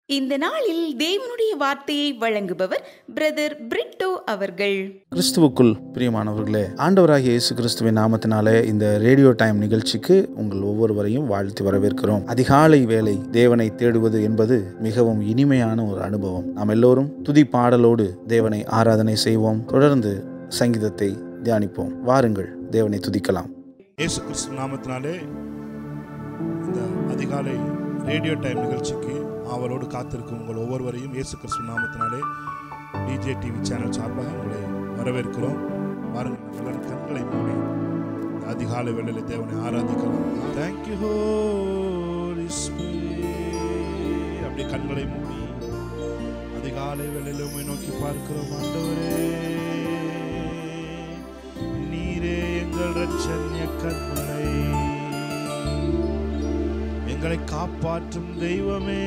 இந்த நாளில் தேவனுடைய வார்த்தையை வழங்குபவர் பிரதர் பிரிட்டோ அவர்கள் கிறிஸ்துவுக்குள் பிரியமானவர்களே ஆண்டவராகிய இயேசு கிறிஸ்துவின் நாமத்தினாலே இந்த ரேடியோ டைம் நிகழ்ச்சிக்கு உங்கள் ஒவ்வொருவரையும் வாழ்த்து வரவேற்கிறோம் அதிகாலை வேலை தேவனை தேடுவது என்பது மிகவும் இனிமையான ஒரு அனுபவம் நாம் எல்லோரும் துதி பாடலோடு தேவனை ஆராதனை செய்வோம் தொடர்ந்து சங்கீதத்தை தியானிப்போம் வாருங்கள் தேவனை துதிக்கலாம் இயேசு கிறிஸ்து நாமத்தினாலே இந்த அதிகாலை ரேடியோ டைம் நிகழ்ச்சிக்கு ஆவலோடு காத்திருக்கும் உங்கள் ஒவ்வொருவரையும் இயேசு கிறிஸ்து நாமத்தினாலே டிஜே டிவி சேனல் சார்பாக உங்களை வரவேற்கிறோம் வாருங்கள் நாம் எல்லாரும் கண்களை மூடி இந்த அதிகாலை வேளையில் தேவனை ஆராதிக்கலாம் தேங்க்யூ ஹோலி அப்படியே கண்களை மூடி அதிகாலை வேளையில் உண்மை நோக்கி பார்க்கிறோம் ஆண்டவரே நீரே எங்கள் ரட்சண்ய கண்மலை எங்களை காப்பாற்றும் தெய்வமே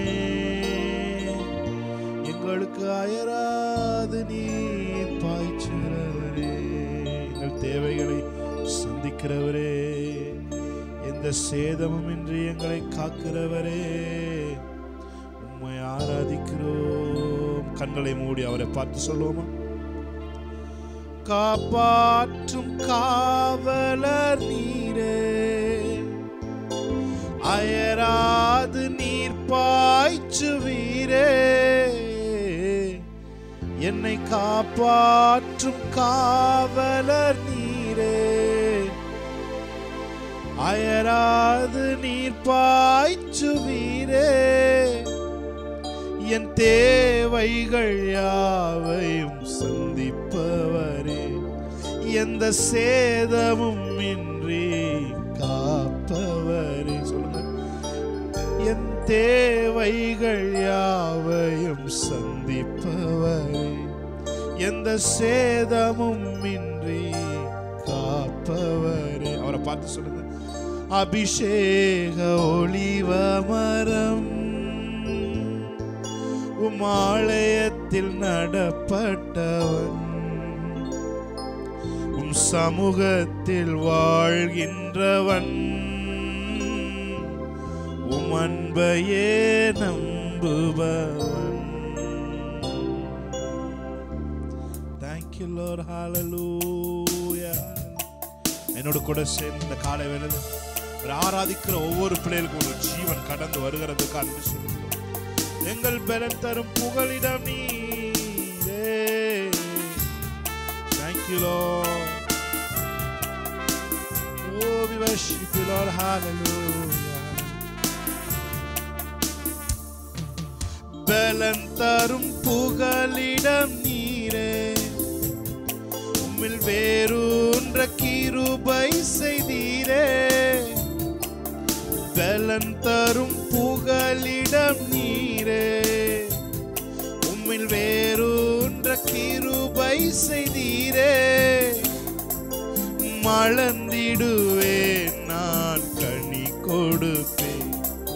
எங்களுக்கு அயராது நீர் பாய்ச்சுகிறவரே எங்கள் தேவைகளை சந்திக்கிறவரே எந்த சேதமும் இன்றி எங்களை காக்கிறவரே உம்மை ஆராதிக்கிறோம் கண்களை மூடி அவரை பார்த்து சொல்லுவோமா காப்பாற்றும் காவலர் நீரே அயராது நீர் பாய்ச்சுவீரே என்னை காப்பாற்றும் காவலர் நீரே அயராது நீர் பாய்ச்சுவீரே என் தேவைகள் யாவையும் சந்திப்பவரே எந்த சேதமும் இன்றி காப்பவரே சொல்லுங்க என் தேவைகள் யாவையும் சந்திப்பவரே எந்த சேதமும் இன்றி காப்பவரே அவரை பார்த்து சொல்லுங்க அபிஷேக ஒளிவ மரம் உமாலயத்தில் நடப்பட்டவன் உம் சமூகத்தில் வாழ்கின்றவன் உம் அன்பையே நம்புபவன் தேங்க்யூ லோர் ஹalleluya என்னோட கூட சேர்ந்து இந்த காலை வேளையில் ஒரு ஆராதிக்கிற ஒவ்வொரு பிள்ளைகளுக்கும் ஒரு ஜீவன் கடந்து வருகிறதுக்கு அன்பு சொல்லுவோம் எங்கள் பலன் தரும் புகலிடம் நீரே Thank you, Lord. Oh, we worship you, Lord. Hallelujah. பலன் தரும் புகலிடம் நீரே உம்மில் வேரூன்ற கிருபை செய்தீரே பலன் தரும் புகலிடம் நீரே உம்மில் வேரூன்ற கிருபை செய்தீரே மலர்ந்திடுவேன் நான் கனி கொடுப்பேன்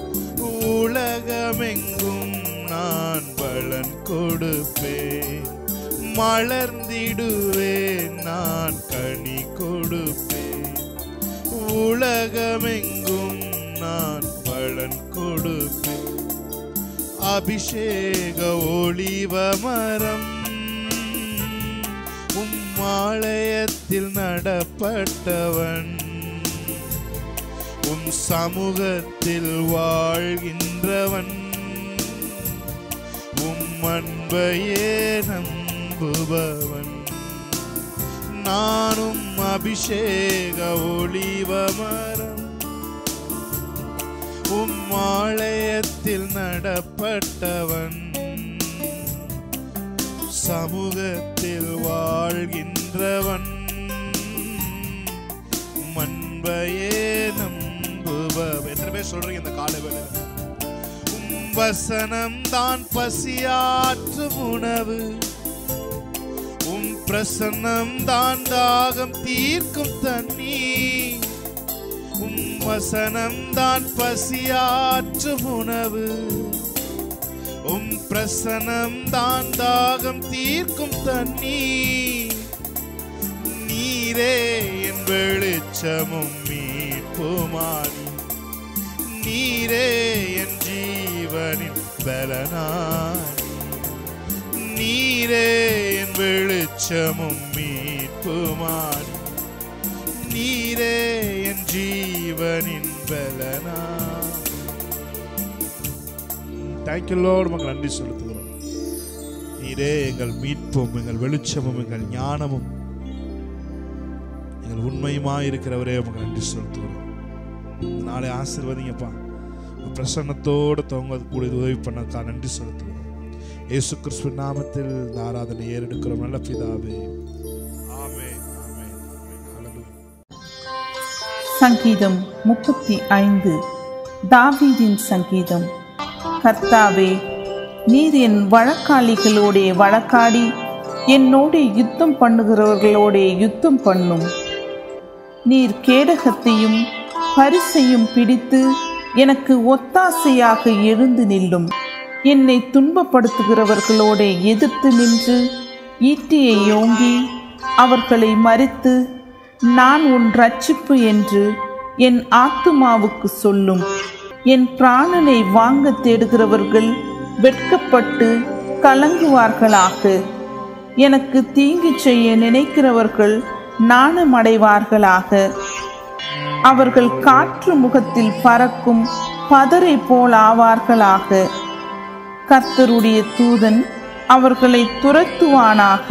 உலகமெங்கும் நான் பலன் கொடுப்பேன் மலர்ந்திடுவேன் நான் கனி கொடுப்பேன் உலகமெங்கும் நான் பலன் கொடுப்பேன் அபிஷேக ஒளிவ மரம் உம்மாலயத்தில் நடப்பட்டவன் உம் சமூகத்தில் வாழ்கின்றவன் உம் அன்பையே நம்புபவன் நானும் அபிஷேக ஒளிவ மரம் உம் ஆலயத்தில் நடப்பட்டவன் சமூகத்தில் வாழ்கின்றவன் மண்பையே நம்புபவன் எத்தனை பேர் சொல்றீங்க இந்த காலை வேளையில உம் வசனம் தான் பசியாற்றும் உணவு உம் பிரசன்னம் தான் தாகம் தீர்க்கும் தண்ணீர் உம் வசனம் தான் பசியாற்றும் உணவு உம் பிரசனம் தான் தாகம் தீர்க்கும் தண்ணீர் நீரே என் வெளிச்சமும் மீட்புமானி நீரே என் ஜீவனின் பலனாய் நீரே என் வெளிச்சமும் மீட்புமான் நீரே என் ஜீவனின் பலனா தேங்க்யூ லோடு மக்கள் நன்றி செலுத்துகிறோம் நீரே எங்கள் மீட்பும் எங்கள் வெளிச்சமும் எங்கள் ஞானமும் எங்கள் உண்மையுமாய் இருக்கிறவரே உமக்கு நன்றி செலுத்துகிறோம் இந்த நாளை ஆசீர்வதிங்கப்பா உங்க பிரசன்னத்தோடு தவங்க கூட உதவி பண்ணக்கா நன்றி செலுத்துகிறோம் இயேசு கிறிஸ்து நாமத்தில் இந்த ஆராதனை ஏறெடுக்கிறோம் நல்ல பிதாவே ஆமென் ஆமென் ஆமென் ஹalleluya சங்கீதம் முப்பத்தி ஐந்து தாவீதின் சங்கீதம் கர்த்தாவே நீர் என் வழக்காளிகளோடே வழக்காடி என்னோடே யுத்தம் பண்ணுகிறவர்களோடே யுத்தம் பண்ணும் நீர் கேடகத்தையும் பரிசையும் பிடித்து எனக்கு ஒத்தாசையாக எழுந்து நில்லும் என்னை துன்பப்படுத்துகிறவர்களோடே எதிர்த்து நின்று ஈட்டியை ஓங்கி அவர்களை மறித்து நான் உன் ரட்சிப்பு என்று என் ஆத்துமாவுக்கு சொல்லும் என் பிராணனை வாங்க தேடுகிறவர்கள் வெட்கப்பட்டு கலங்குவார்களாக எனக்கு தீங்கு செய்ய நினைக்கிறவர்கள் நாணமடைவார்களாக அவர்கள் காற்று முகத்தில் பறக்கும் பதரை போல் ஆவார்களாக கர்த்தருடைய தூதன் அவர்களை துரத்துவானாக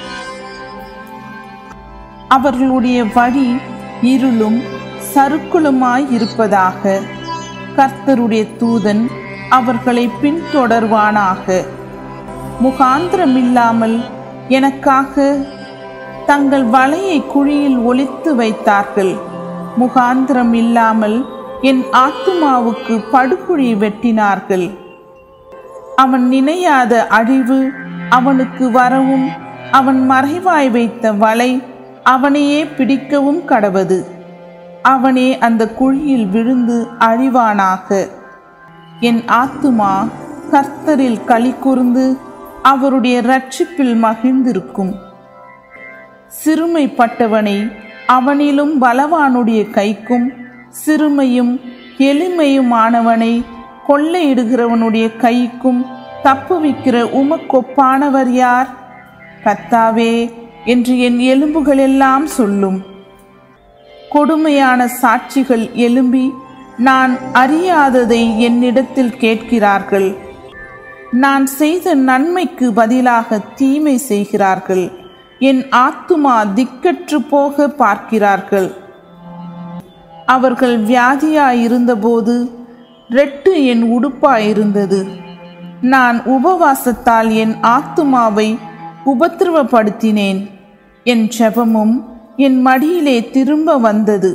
அவர்களுடைய வழி இருளும் சறுக்குளுமாய் இருப்பதாக கர்த்தருடைய தூதன் அவர்களை பின்தொடர்வானாக முகாந்திரமில்லாமல் எனக்காக தங்கள் வலையை குழியில் ஒளித்து வைத்தார்கள் முகாந்திரம் இல்லாமல் என் ஆத்துமாவுக்கு படுகுழி வெட்டினார்கள் அவன் நினையாத அழிவு அவனுக்கு வரவும் அவன் மறைவாய் வைத்த வலை அவனையே பிடிக்கவும் கடவது அவனே அந்த குழியில் விழுந்து அழிவானாக என் ஆத்துமா கர்த்தரில் களி கூர்ந்து அவருடைய ரட்சிப்பில் மகிழ்ந்திருக்கும் சிறுமைப்பட்டவனை அவனிலும் பலவானுடைய கைக்கும் சிறுமையும் எளிமையுமானவனை கொள்ளையிடுகிறவனுடைய கைக்கும் தப்புவிக்கிற உமக்கொப்பானவர் யார் கர்த்தாவே என்று என் எலும்புகளெல்லாம் சொல்லும் கொடுமையான சாட்சிகள் எழும்பி நான் அறியாததை என்னிடத்தில் கேட்கிறார்கள் நான் செய்த நன்மைக்கு பதிலாக தீமை செய்கிறார்கள் என் ஆத்துமா திக்கற்று போக பார்க்கிறார்கள் அவர்கள் வியாதியாயிருந்தபோது ரெட்டு என் உடுப்பாயிருந்தது நான் உபவாசத்தால் என் ஆத்துமாவை உபத்திரவப்படுத்தினேன் என் ஜெபமும் என் மடியிலே திரும்ப வந்தது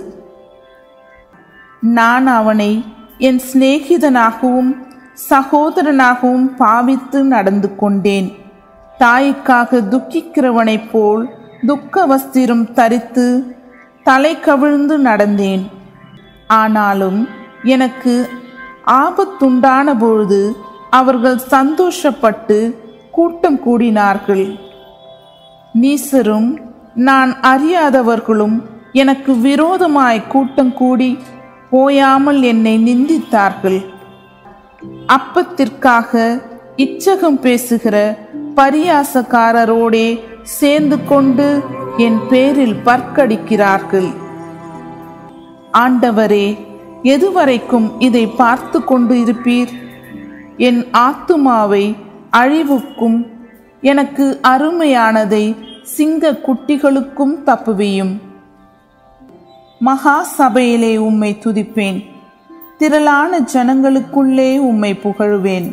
நான் அவனை என் சிநேகிதனாகவும் சகோதரனாகவும் பாவித்து நடந்து கொண்டேன் தாய்க்காக துக்கிக்கிறவனைப் போல் துக்க வஸ்திரம் தரித்து தலை கவிழ்ந்து நடந்தேன் ஆனாலும் எனக்கு ஆபத்துண்டான பொழுது அவர்கள் சந்தோஷப்பட்டு கூட்டம் கூடினார்கள் நீசரும் நான் அறியாதவர்களும் எனக்கு விரோதமாய் கூட்டம் கூடி ஓயாமல் என்னை நிந்தித்தார்கள் அப்பத்திற்காக இச்சகம் பேசுகிற பரியாசக்காரரோடே சேர்ந்து கொண்டு என் பேரில் பற்கடிக்கிறார்கள் ஆண்டவரே எதுவரைக்கும் இதை பார்த்து கொண்டு இருப்பீர் என் ஆத்துமாவை அழிவுக்கும் எனக்கு அருமையானதை சிங்க குட்டிகளுக்கும் தப்புவியும் மகா சபையிலே உம்மை துதிப்பேன் திரளான ஜனங்களுக்குள்ளே உம்மை புகழுவேன்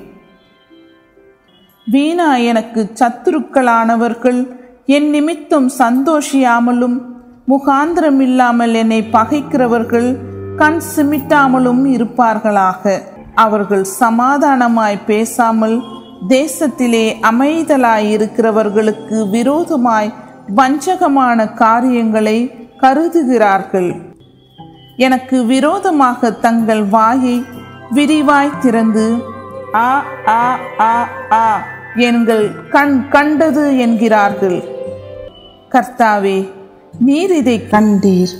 வீணா எனக்கு சத்துருக்களானவர்கள் என் நிமித்தம் சந்தோஷியாமலும் முகாந்திரமில்லாமல் என்னை பகைக்கிறவர்கள் கண் சிமிட்டாமலும் இருப்பார்களாக அவர்கள் சமாதானமாய் பேசாமல் தேசத்திலே அமைதலாய் இருக்கிறவர்களுக்கு விரோதமாய் வஞ்சகமான காரியங்களை கருதுகிறார்கள் எனக்கு விரோதமாக தங்கள் வாயை விரிவாய் திறந்து ஆ ஆ ஆ ஆ எங்கள் கண் கண்டது என்கிறார்கள் கர்த்தாவே நீர் இதை கண்டீர்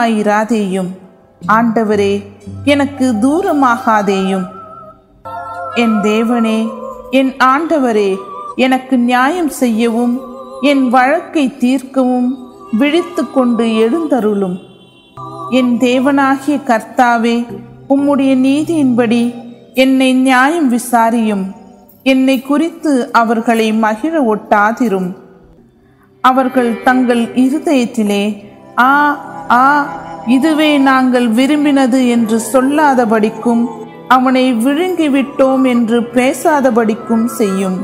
மௌனமாயிராதேயும் ஆண்டவரே எனக்கு தூரமாகாதேயும் என் தேவனே என் ஆண்டவரே எனக்கு நியாயம் செய்யவும் என் வழக்கை தீர்க்கவும் விழித்து கொண்டு எழுந்தருளும் என் தேவனாகிய கர்த்தாவே உம்முடைய நீதியின்படி என்னை நியாயம் விசாரியும் என்னை குறித்து அவர்களை மகிழ ஒட்டாதிரும் அவர்கள் தங்கள் இருதயத்திலே ஆ ஆ இதுவே நாங்கள் விரும்பினது என்று சொல்லாதபடிக்கும் அவனை விழுங்கிவிட்டோம் என்று பேசாதபடிக்கும் செய்யும்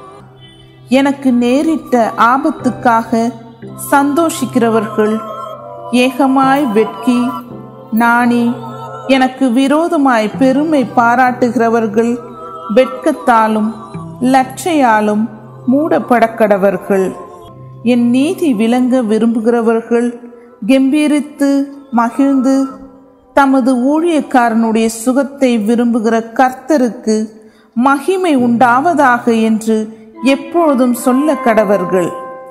எனக்கு நேரிட்ட ஆபத்துக்காக சந்தோஷிக்கிறவர்கள் ஏகமாய் வெட்கி நாணி எனக்கு விரோதமாய் பெருமை பாராட்டுகிறவர்கள் வெட்கத்தாலும் லட்சையாலும் மூடப்படக்கடவர்கள் என் நீதி விளங்க விரும்புகிறவர்கள் கெம்பீரித்து மகிழ்ந்து தமது ஊழியக்காரனுடைய சுகத்தை விரும்புகிற கர்த்தருக்கு மகிமை உண்டாவதாக என்று எப்பொழுதும் சொல்ல கடவர்கள்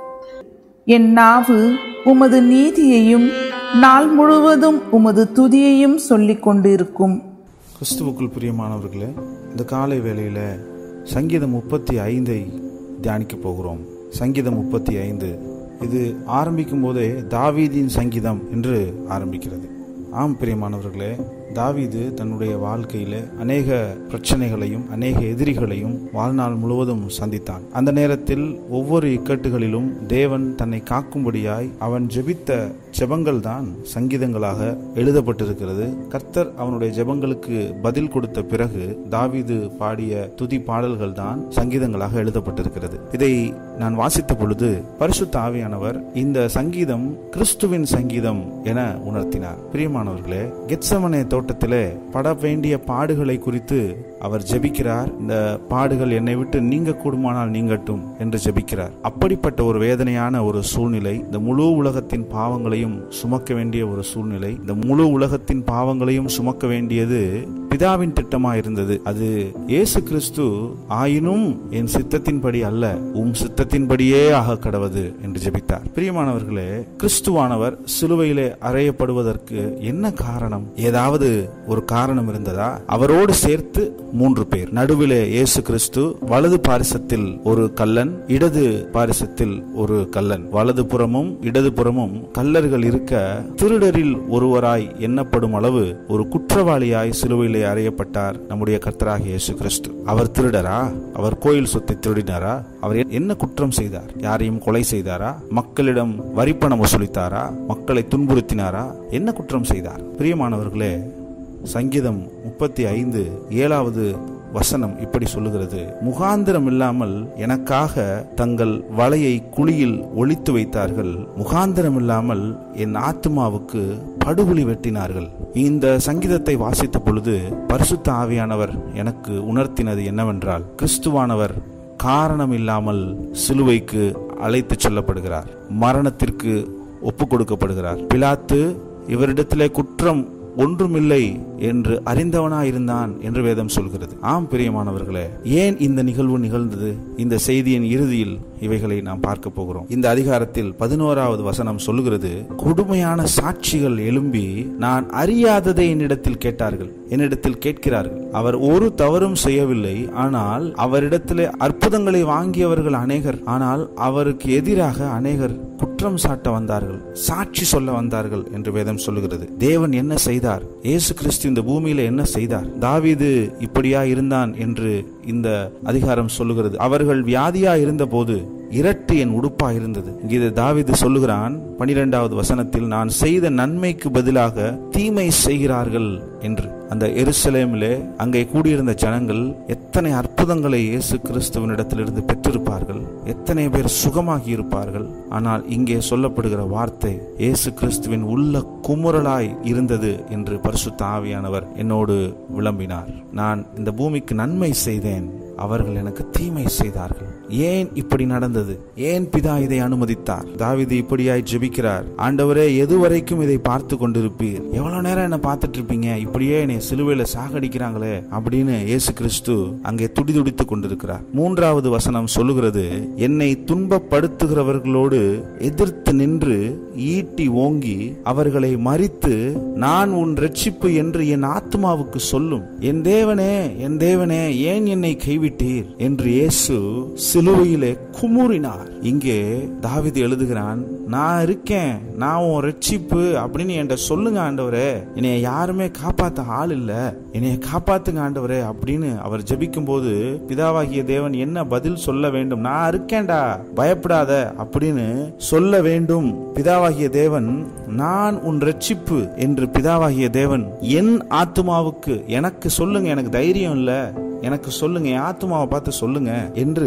என் நாவு உமது நீதியையும் நாள் முழுவதும் உமது துதியையும் சொல்லிக் கொண்டிருக்கும் கிறிஸ்துவுக்குள் பிரியமானவர்களே இந்த காலை வேளையில் சங்கீதம் முப்பத்தி ஐந்தை தியானிக்க போகிறோம் சங்கீதம் முப்பத்தி ஐந்து இது ஆரம்பிக்கும் போதே தாவீதின் சங்கீதம் என்று ஆரம்பிக்கிறது ஆம் பிரியமானவர்களே தாவீது தன்னுடைய வாழ்க்கையில அநேக பிரச்சனைகளையும் அநேக எதிரிகளையும் வாழ்நாள் முழுவதும் சந்தித்தான் அந்த நேரத்தில் ஒவ்வொரு இக்கட்டுகளிலும் தேவன் தன்னை காக்கும்படியாய் அவன் ஜெபித்த ஜெபங்கள் தான் சங்கீதங்களாக எழுதப்பட்டிருக்கிறது கர்த்தர் அவனுடைய ஜெபங்களுக்கு பதில் கொடுத்த பிறகு தாவீது பாடிய துதி பாடல்கள் தான் சங்கீதங்களாக எழுதப்பட்டிருக்கிறது இதை நான் வாசித்த பொழுது பரிசுத்த ஆவியானவர் இந்த சங்கீதம் கிறிஸ்துவின் சங்கீதம் என உணர்த்தினார் பிரியமானவர்களே கெட்சமனே தோட்டத்திலே பட வேண்டிய பாடுகளை குறித்து அவர் ஜெபிக்கிறார் இந்த பாடுகள் என்னை விட்டு நீங்க கூடுமானால் நீங்கட்டும் என்று ஜெபிக்கிறார் அப்படிப்பட்ட ஒரு வேதனையான ஒரு சூழ்நிலை இந்த முழு உலகத்தின் பாவங்களையும் சுமக்க வேண்டிய ஒரு சூழ்நிலை இந்த முழு உலகத்தின் பாவங்களையும் சுமக்க வேண்டியது பிதாவின் திட்டமா இருந்தது அது இயேசு கிறிஸ்து ஆயினும் என் சித்தத்தின்படி அல்ல உம் சித்தத்தின்படியே ஆக கடவது என்று ஜெபித்தார் பிரியமானவர்களே கிறிஸ்துவானவர் சிலுவையிலே அறையப்படுவதற்கு என்ன காரணம் ஏதாவது ஒரு காரணம் இருந்ததா அவரோடு சேர்த்து மூன்று பேர் நடுவிலே இயேசு கிறிஸ்து வலது பாரிசத்தில் ஒரு கல்லன் இடது பாரிசத்தில் ஒரு கல்லன் வலது புறமும் இடது புறமும் கல்லர்கள் இருக்க திருடரில் ஒருவராய் எண்ணப்படும் அளவு ஒரு குற்றவாளியாய் சிலுவையிலே அறையப்பட்டார் நம்முடைய கர்த்தராக இயேசு கிறிஸ்து அவர் திருடரா அவர் கோயில் சொத்தை திருடினாரா அவர் என்ன குற்றம் செய்தார் யாரையும் கொலை செய்தாரா மக்களிடம் வரிப்பணம் வசூலித்தாரா மக்களை துன்புறுத்தினாரா என்ன குற்றம் செய்தார் பிரியமானவர்களே சங்கீதம் முப்பத்தி ஐந்து ஏழாவது வசனம் இப்படி சொல்லுகிறது முகாந்திரம் இல்லாமல் எனக்காக தங்கள் வலையை குழியில் ஒளித்து வைத்தார்கள் முகாந்திரம் இல்லாமல் என் ஆத்மாவுக்கு படுகுழி வெட்டினார்கள் இந்த சங்கீதத்தை வாசித்த பொழுது பரிசுத்த ஆவியானவர் எனக்கு உணர்த்தினது என்னவென்றால் கிறிஸ்துவானவர் காரணம் இல்லாமல் சிலுவைக்கு அழைத்துச் செல்லப்படுகிறார் மரணத்திற்கு ஒப்பு கொடுக்கப்படுகிறார் பிலாத்து இவரிடத்திலே குற்றம் ஒன்றுமில்லை என்று அறிந்தவனாயிருந்தான் என்று வேதம் சொல்கிறது ஆம் பிரியமானவர்களே ஏன் இந்த நிகழ்வு நிகழ்ந்தது இந்த செய்தியின் இறுதியில் இவைகளை நாம் பார்க்க போகிறோம் இந்த அதிகாரத்தில் பதினோராவது வசனம் சொல்லுகிறது கொடுமையான சாட்சிகள் எழும்பி நான் அறியாததை என்னிடத்தில் கேட்டார்கள் என்னிடத்தில் கேட்கிறார்கள் அவர் ஒரு தவறும் செய்யவில்லை ஆனால் அவரிடத்திலே அற்புதங்களை வாங்கியவர்கள் அநேகர் ஆனால் அவருக்கு எதிராக அநேகர் குற்றம் சாட்ட வந்தார்கள் சாட்சி சொல்ல வந்தார்கள் என்று வேதம் சொல்லுகிறது தேவன் என்ன செய்தார் இயேசு கிறிஸ்து இந்த பூமியில என்ன செய்தார் தாவீது இப்படியா இருந்தான் என்று இந்த அதிகாரம் சொல்லுகிறது அவர்கள் வியாதியா இருந்தபோது இரட்டு என் உடுப்பா இருந்தது இங்கே தாவிது சொல்லுகிறான் பனிரெண்டாவது வசனத்தில் நான் செய்த நன்மைக்கு பதிலாக தீமை செய்கிறார்கள் என்று அந்த எருசலேமிலே அங்கே கூடியிருந்த ஜனங்கள் எத்தனை அற்புதங்களை இயேசு கிறிஸ்துவனிடத்திலிருந்து பெற்றிருப்பார்கள் எத்தனை பேர் சுகமாகி இருப்பார்கள் ஆனால் இங்கே சொல்லப்படுகிற வார்த்தை இயேசு கிறிஸ்துவின் உள்ள குமுறலாய் இருந்தது என்று பரிசுத்த ஆவியானவர் என்னோடு விளம்பினார் நான் இந்த பூமிக்கு நன்மை செய்தேன் அவர்கள் எனக்கு தீமை செய்தார்கள் ஏன் இப்படி நடந்தது ஏன் பிதா இதை அனுமதித்தார் தாவீது இப்படியாய் ஜெபிக்கிறார் ஆண்டவரே எதுவரைக்கும் இதை பார்த்து கொண்டிருப்பீர் எவ்வளவு நேரம் என்ன பார்த்துட்டு இருப்பீங்க இப்படியே என்னை சிலுவையில சாகடிக்கிறாங்களே அப்படின்னு இயேசு கிறிஸ்து அங்கே துடிதுடித்துக் கொண்டிருக்கிறார் மூன்றாவது வசனம் சொல்லுகிறது என்னை துன்பப்படுத்துகிறவர்களோடு எதிர்த்து நின்று ஈட்டி ஓங்கி அவர்களை மறித்து நான் உன் ரட்சிப்பு என்று என் ஆத்மாவுக்கு சொல்லும் என் தேவனே என் தேவனே ஏன் என்னை கைவிட்டீர் என்று இயேசு சிலுவையிலே குமுறினார் இங்கே தாவிது எழுதுகிறான் நான் இருக்கேன் நான் உன் ரட்சிப்பு அப்படின்னு என்கிட்ட சொல்லுங்க ஆண்டவரே என்னைய யாருமே காப்பாத்த ஆள் இல்ல என்னைய காப்பாத்துங்க ஆண்டவரே அப்படின்னு அவர் ஜெபிக்கும் போது பிதாவாகிய தேவன் என்ன பதில் சொல்ல வேண்டும் நான் இருக்கேன்டா பயப்படாத அப்படின்னு சொல்ல வேண்டும் பிதாவாகிய தேவன் நான் உன் ரட்சிப்பு என்று பிதாவாகிய தேவன் என் ஆத்துமாவுக்கு எனக்கு சொல்லுங்க எனக்கு தைரியம் இல்ல எனக்கு சொல்லுங்க என் ஆத்துமாவை பார்த்து சொல்லுங்க என்று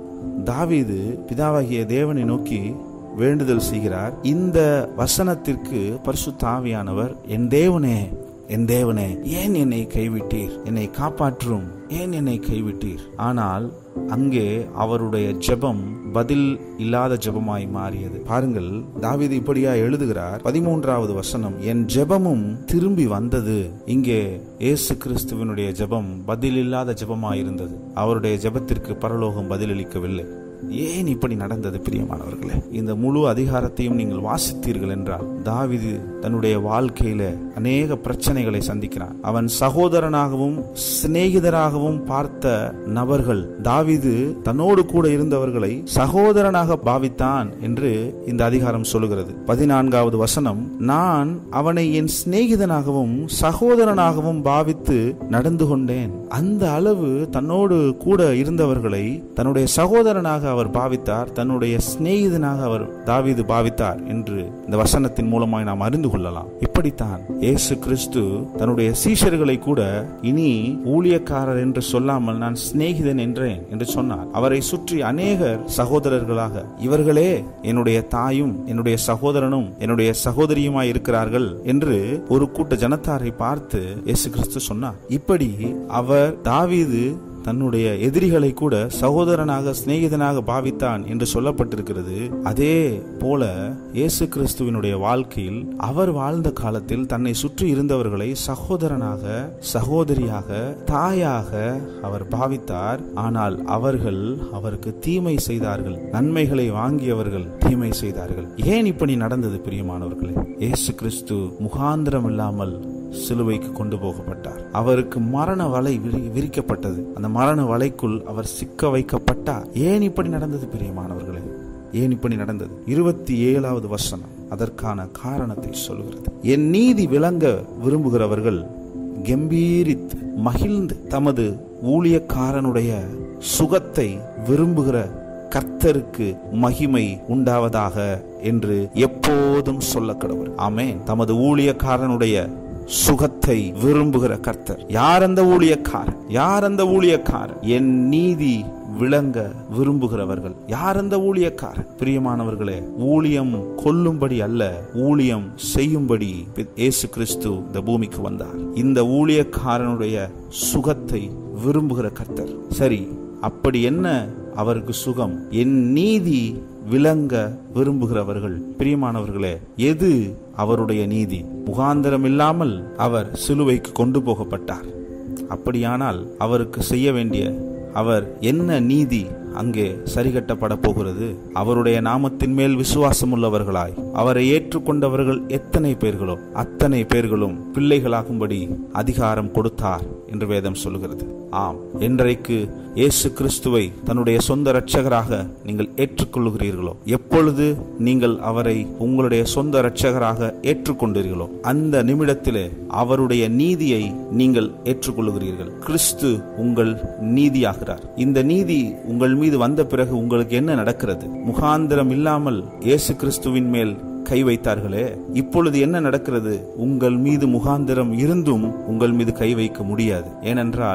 தாவீது பிதாவாகிய தேவனை நோக்கி வேண்டுதல் செய்கிறார் இந்த வசனத்திற்கு பரிசுத்த ஆவியானவர் என் தேவனே என் தேவனே ஏன் என்னை கைவிட்டீர் என்னை காப்பாற்றும் ஏன் என்னை கைவிட்டீர் ஆனால் அங்கே அவருடைய ஜெபம் பதில் இல்லாத ஜெபமாய் மாறியது பாருங்கள் தாவீது இப்படியா எழுதுகிறார் பதிமூன்றாவது வசனம் என் ஜெபமும் திரும்பி வந்தது இங்கே இயேசு கிறிஸ்துவனுடைய ஜெபம் பதில் இல்லாத ஜெபமாய் இருந்தது அவருடைய ஜெபத்திற்கு பரலோகம் பதிலளிக்கவில்லை ஏன் இப்படி நடந்தது பிரியமானவர்களே இந்த முழு அதிகாரத்தையும் நீங்கள் வாசித்தீர்கள் என்றால் தாவிது தன்னுடைய வாழ்க்கையில அநேக பிரச்சனைகளை சந்திக்கிறான் அவன் சகோதரனாகவும் சிநேகிதராகவும் பார்த்த நபர்கள் தாவிது தன்னோடு கூட இருந்தவர்களை சகோதரனாக பாவித்தான் என்று இந்த அதிகாரம் சொல்லுகிறது பதினான்காவது வசனம் நான் அவனை என் சிநேகிதனாகவும் சகோதரனாகவும் பாவித்து நடந்து கொண்டேன் அந்த அளவு தன்னோடு கூட இருந்தவர்களை தன்னுடைய சகோதரனாக அவர் பாவித்தார் தன்னுடைய சிநேகிதனாக அவர் தாவீது பாவித்தார் என்று இந்த வசனத்தின் மூலமாய் நாம் அறிந்து கொள்ளலாம் இப்படித்தான் இயேசு கிறிஸ்து தன்னுடைய சீஷர்களை கூட இனி ஊழியக்காரர் என்று சொல்லாமல் நான் சிநேகிதன் என்றேன் என்று சொன்னார் அவரை சுற்றி அநேகர் சகோதரர்களாக இவர்களே என்னுடைய தாயும் என்னுடைய சகோதரனும் என்னுடைய சகோதரியுமாய் இருக்கிறார்கள் என்று ஒரு கூட்ட ஜனத்தாரை பார்த்து இயேசு கிறிஸ்து சொன்னார் இப்படி அவர் தாவீது தன்னுடைய எதிரிகளை கூட சகோதரனாக சிநேகிதனாக பாவித்தான் என்று சொல்லப்பட்டிருக்கிறது அதே போல இயேசு கிறிஸ்துவினுடைய வாழ்க்கையில் அவர் வாழ்ந்த காலத்தில் தன்னை சுற்றி இருந்தவர்களை சகோதரனாக சகோதரியாக தாயாக அவர் பாவித்தார் ஆனால் அவர்கள் அவருக்கு தீமை செய்தார்கள் நன்மைகளை வாங்கியவர்கள் தீமை செய்தார்கள் ஏன் இப்படி நடந்தது பிரியமானவர்களே இயேசு கிறிஸ்து முகாந்திரம் இல்லாமல் சிலுவைக்கு கொண்டு போகப்பட்டார் அவருக்கு மரண வலை விரி- விரிக்கப்பட்டது அந்த மரண வலைக்குள் அவர் சிக்க வைக்கப்பட்டார் ஏன் இப்படி நடந்தது பிரியமானவர்களே ஏன் இப்படி நடந்தது இருபத்தி ஏழாவது வசனம் அதற்கான காரணத்தை சொல்கிறது என் நீதி விளங்க விரும்புகிறவர்கள் கம்பீரித்து மகிழ்ந்து தமது ஊழியக்காரனுடைய சுகத்தை விரும்புகிற கர்த்தருக்கு மகிமை உண்டாவதாக என்று எப்போதும் சொல்ல கடவுள் ஆமென் தமது ஊழியக்காரனுடைய சுகத்தை விரும்புகிற கர்த்தர் யார் அந்த ஊழியக்காரன் யார் அந்த ஊழியக்காரன் என் நீதி விளங்க விரும்புகிறவர்கள் யார் அந்த ஊழியக்காரன் பிரியமானவர்களே ஊழியம் கொல்லும்படி அல்ல ஊழியம் செய்யும்படி இயேசு கிறிஸ்து இந்த பூமிக்கு வந்தார் இந்த ஊழியக்காரனுடைய சுகத்தை விரும்புகிற கர்த்தர் சரி அப்படி என்ன அவருக்கு சுகம் என் நீதி விளங்க விரும்புகிறவர்கள் பிரியமானவர்களே எது அவருடைய நீதி முகாந்திரம் இல்லாமல் அவர் சிலுவைக்கு கொண்டு போகப்பட்டார் அப்படியானால் அவருக்கு செய்ய வேண்டிய அவர் என்ன நீதி அங்கே சரிகட்டப்பட போகிறது அவருடைய நாமத்தின் மேல் விசுவாசம் உள்ளவர்களாய் அவரை ஏற்றுக்கொண்டவர்கள் எத்தனை பேர்களோ அத்தனை பேர்களும் பிள்ளைகளாகும்படி அதிகாரம் கொடுத்தார் என்று வேதம் சொல்லுகிறது ஆம் என்றைக்கு இயேசு கிறிஸ்துவை தன்னுடைய சொந்த இரட்சகராக நீங்கள் ஏற்றுக்கொள்கிறீர்களோ எப்பொழுது நீங்கள் அவரை உங்களுடைய சொந்த இரட்சகராக ஏற்றுக்கொண்டீர்களோ அந்த நிமிடத்திலே அவருடைய நீதியை நீங்கள் ஏற்றுக்கொள்கிறீர்கள் கிறிஸ்து உங்கள் நீதியாகிறார் இந்த நீதி உங்கள் மீது வந்த பிறகு உங்களுக்கு என்ன நடக்கிறது முகாந்திரம் இல்லாமல் இயேசு கிறிஸ்துவின் மேல் கை வைத்தார்களே இப்பொழுது என்ன நடக்கிறது உங்கள் மீது முகாந்திரம் இருந்தும் உங்கள் மீது கை வைக்க முடியாது ஏனென்றால்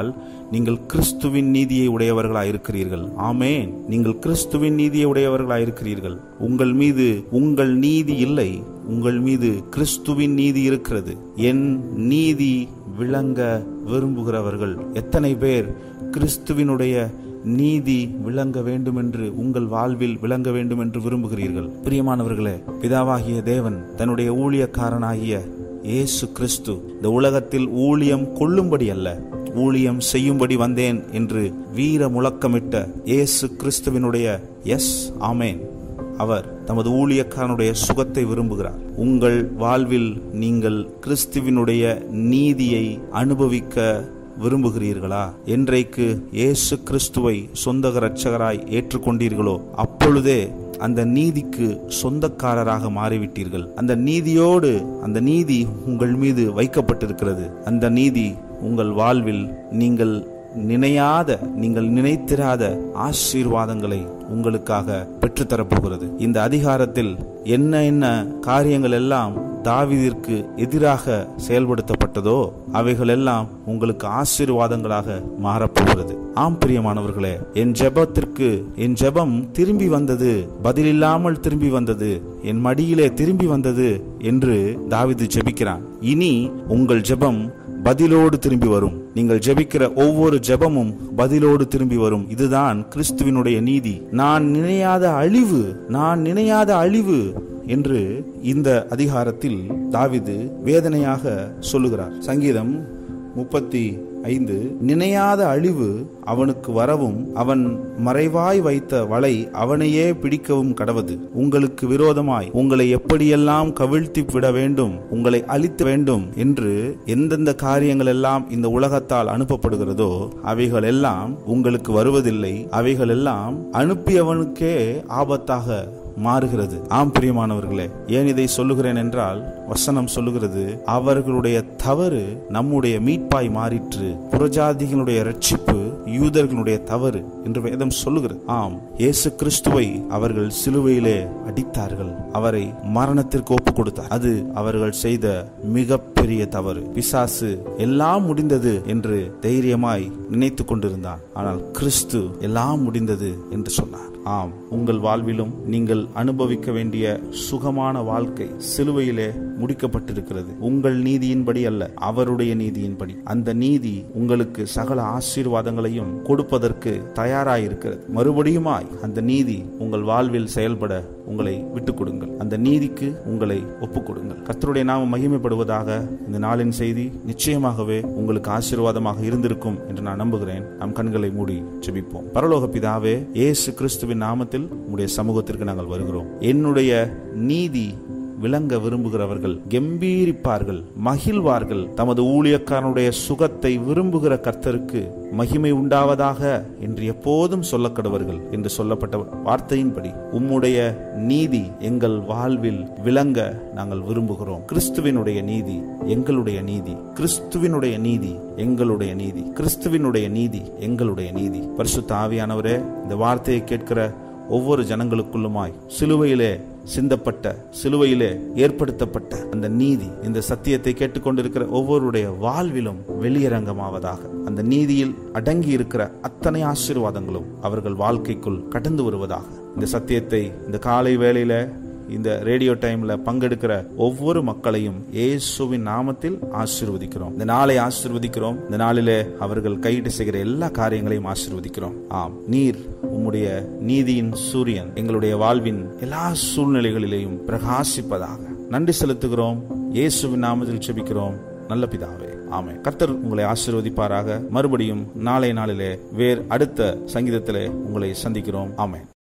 நீங்கள் கிறிஸ்துவின் நீதியை உடையவர்களாய் இருக்கிறீர்கள் ஆமேன் நீங்கள் கிறிஸ்துவின் நீதியை உடையவர்களாய் இருக்கிறீர்கள் உங்கள் மீது உங்கள் நீதி இல்லை உங்கள் மீது கிறிஸ்துவின் நீதி இருக்கிறது என் நீதி விளங்க விரும்புகிறவர்கள் எத்தனை பேர் கிறிஸ்துவினுடைய நீதி விளங்க வேண்டும் என்று உங்கள் வாழ்வில் விளங்க வேண்டும் என்று விரும்புகிறீர்கள் பிரியமானவர்களே பிதாவாகிய தேவன் தன்னுடைய ஊழியக்காரனாகிய இயேசு கிறிஸ்து இந்த உலகத்தில் ஊழியம் கொள்ளும்படி அல்ல ஊழியம் செய்யும்படி வந்தேன் என்று வீர முழக்கமிட்ட இயேசு கிறிஸ்துவினுடைய எஸ் ஆமேன் அவர் தமது ஊழியக்காரனுடைய சுகத்தை விரும்புகிறார் உங்கள் வாழ்வில் நீங்கள் கிறிஸ்துவினுடைய நீதியை அனுபவிக்க விரும்புகிறீர்களா என்றைக்கு இயேசு கிறிஸ்துவை சொந்த இரட்சகராய் ஏற்றுக்கொண்டீர்களோ அப்பொழுதே அந்த நீதிக்கு சொந்தக்காரராக மாறிவிட்டீர்கள் அந்த நீதியோடு அந்த நீதி உங்கள் மீது வைக்கப்பட்டிருக்கிறது அந்த நீதி உங்கள் வாழ்வில் நீங்கள் நினையாத நீங்கள் நினைத்திராத ஆசீர்வாதங்களை உங்களுக்காக பெற்றுத்தரப்போகிறது இந்த அதிகாரத்தில் என்ன என்ன காரியங்கள் எல்லாம் தாவிதிற்கு எதிராக செயல்படுத்தப்பட்டதோ அவைகள் எல்லாம் உங்களுக்கு ஆசீர்வாதங்களாக மாறப்போகிறது ஆம் பிரியமானவர்களே என் ஜெபத்திற்கு என் ஜெபம் திரும்பி வந்தது பதிலில்லாமல் திரும்பி வந்தது என் மடியிலே திரும்பி வந்தது என்று தாவிது ஜெபிக்கிறான் இனி உங்கள் ஜெபம் பதிலோடு திரும்பி வரும் நீங்கள் ஜெபிக்கிற ஒவ்வொரு ஜெபமும் பதிலோடு திரும்பி வரும் இதுதான் கிறிஸ்துவினுடைய நீதி நான் நினையாத அழிவு நான் நினையாத அழிவு என்று இந்த அதிகாரத்தில் தாவிது வேதனையாக சொல்லுகிறார் சங்கீதம் முப்பத்தி ஐந்து நினையாத அழிவு அவனுக்கு வரவும் அவன் மறைவாய் வைத்த வலை அவனையே பிடிக்கவும் கடவது உங்களுக்கு விரோதமாய் உங்களை எப்படியெல்லாம் கவிழ்த்தி விட வேண்டும் உங்களை அழித்து வேண்டும் என்று எந்தெந்த காரியங்கள் எல்லாம் இந்த உலகத்தால் அனுப்பப்படுகிறதோ அவைகள் எல்லாம் உங்களுக்கு வருவதில்லை அவைகள் எல்லாம் அனுப்பியவனுக்கே ஆபத்தாக மாறுகிறது ஆம் பிரியமானவர்களே ஏன் இதை சொல்லுகிறேன் என்றால் வசனம் சொல்லுகிறது அவர்களுடைய தவறு நம்முடைய மீட்பாய் மாறிற்று புறஜாதிகளுடைய ரட்சிப்பு யூதர்களுடைய தவறு என்று வேதம் சொல்லுகிறது ஆம் இயேசு கிறிஸ்துவை அவர்கள் சிலுவையிலே அடித்தார்கள் அவரை மரணத்திற்கு ஒப்பு கொடுத்தார் அது அவர்கள் செய்த மிகப்பெரிய தவறு பிசாசு எல்லாம் முடிந்தது என்று தைரியமாய் நினைத்து கொண்டிருந்தான் ஆனால் கிறிஸ்து எல்லாம் முடிந்தது என்று சொன்னார் ஆம் உங்கள் வாழ்விலும் நீங்கள் அனுபவிக்க வேண்டிய சுகமான வாழ்க்கை சிலுவையிலே முடிக்கப்பட்டிருக்கிறது உங்கள் நீதியின்படி அல்ல அவருடைய நீதியின்படி அந்த நீதி உங்களுக்கு சகல ஆசீர்வாதங்களையும் கொடுப்பதற்கு தயாராயிருக்கிறது மறுபடியுமாய் அந்த நீதி உங்கள் வாழ்வில் செயல்பட உங்களை விட்டுக் கொடுங்கள் அந்த நீதிக்கு உங்களை ஒப்புக் கொடுங்கள் கர்த்தருடைய நாம மகிமைப்படுவதாக இந்த நாளின் செய்தி நிச்சயமாகவே உங்களுக்கு ஆசீர்வாதமாக இருந்திருக்கும் என்று நான் நம்புகிறேன் நம் கண்களை மூடி ஜெபிப்போம் பரலோக பிதாவே இயேசு கிறிஸ்துவின் நாமத்தில் உடைய சமூகத்திற்கு நாங்கள் வருகிறோம் என்னுடைய நீதி விளங்க விரும்புகிறவர்கள் கம்பீரிப்பார்கள் மகிழ்வார்கள் தமது ஊழியக்காரனுடைய சுகத்தை விரும்புகிற கர்த்தருக்கு மகிமை உண்டாவதாக என்று எப்போதும் சொல்லக்கடுவர்கள் என்று சொல்லப்பட்ட வார்த்தையின்படி உம்முடைய நீதி எங்கள் வாழ்வில் விளங்க நாங்கள் விரும்புகிறோம் கிறிஸ்துவினுடைய நீதி எங்களுடைய நீதி கிறிஸ்துவினுடைய நீதி எங்களுடைய நீதி கிறிஸ்துவினுடைய நீதி எங்களுடைய நீதி பரிசுத்த ஆவியானவரே இந்த வார்த்தையை கேட்கிற ஒவ்வொரு ஜனங்களுக்குள்ளுமாய் சிலுவையிலே சிந்தப்பட்ட சிலுவையிலே ஏற்படுத்தப்பட்ட அந்த நீதி இந்த சத்தியத்தை கேட்டுக்கொண்டிருக்கிற ஒவ்வொருடைய வாழ்விலும் வெளியரங்கமாவதாக அந்த நீதியில் அடங்கி இருக்கிற அத்தனை ஆசீர்வாதங்களும் அவர்கள் வாழ்க்கைக்குள் கடந்து வருவதாக இந்த சத்தியத்தை இந்த காலை வேளையில இந்த ரேடியோ டைம்ல பங்கெடுக்கிற ஒவ்வொரு மக்களையும் இயேசுவின் நாமத்தில் ஆசீர்வதிக்கிறோம் இந்த நாளை ஆசீர்வதிக்கிறோம் இந்த நாளிலே அவர்கள் கையிட்டு செய்கிற எல்லா காரியங்களையும் ஆசீர்வதிக்கிறோம் ஆம் நீர் உம்முடைய நீதியின் சூரியன் எங்களுடைய வாழ்வின் எல்லா சூழ்நிலைகளிலேயும் பிரகாசிப்பதாக நன்றி செலுத்துகிறோம் இயேசுவின் நாமத்தில் செபிக்கிறோம் நல்ல பிதாவே ஆமே கர்த்தர் உங்களை ஆசீர்வதிப்பாராக மறுபடியும் நாளை நாளிலே வேறு அடுத்த சங்கீதத்திலே உங்களை சந்திக்கிறோம் ஆமே